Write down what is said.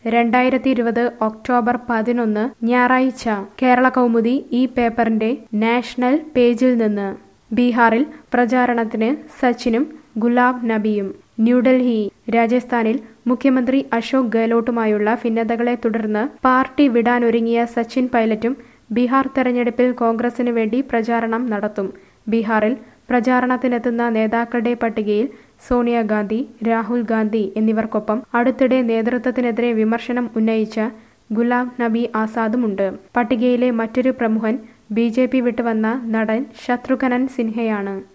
രണ്ടായിരത്തി ഇരുപത് ഒക്ടോബർ പതിനൊന്ന് ഞായറാഴ്ച കേരള കൗമുദി ഈ പേപ്പറിന്റെ നാഷണൽ പേജിൽ നിന്ന് ബീഹാറിൽ പ്രചാരണത്തിന് സച്ചിനും ഗുലാബ് നബിയും ന്യൂഡൽഹി രാജസ്ഥാനിൽ മുഖ്യമന്ത്രി അശോക് ഗെഹ്ലോട്ടുമായുള്ള ഭിന്നതകളെ തുടർന്ന് പാർട്ടി വിടാനൊരുങ്ങിയ സച്ചിൻ പൈലറ്റും ബീഹാർ തെരഞ്ഞെടുപ്പിൽ കോൺഗ്രസിന് വേണ്ടി പ്രചാരണം നടത്തും ബീഹാറിൽ പ്രചാരണത്തിനെത്തുന്ന നേതാക്കളുടെ പട്ടികയിൽ സോണിയാഗാന്ധി രാഹുൽ ഗാന്ധി എന്നിവർക്കൊപ്പം അടുത്തിടെ നേതൃത്വത്തിനെതിരെ വിമർശനം ഉന്നയിച്ച ഗുലാം നബി ആസാദുമുണ്ട് പട്ടികയിലെ മറ്റൊരു പ്രമുഖൻ ബി ജെ പി വിട്ടുവന്ന നടൻ ശത്രുഘ്നൻ സിൻഹയാണ്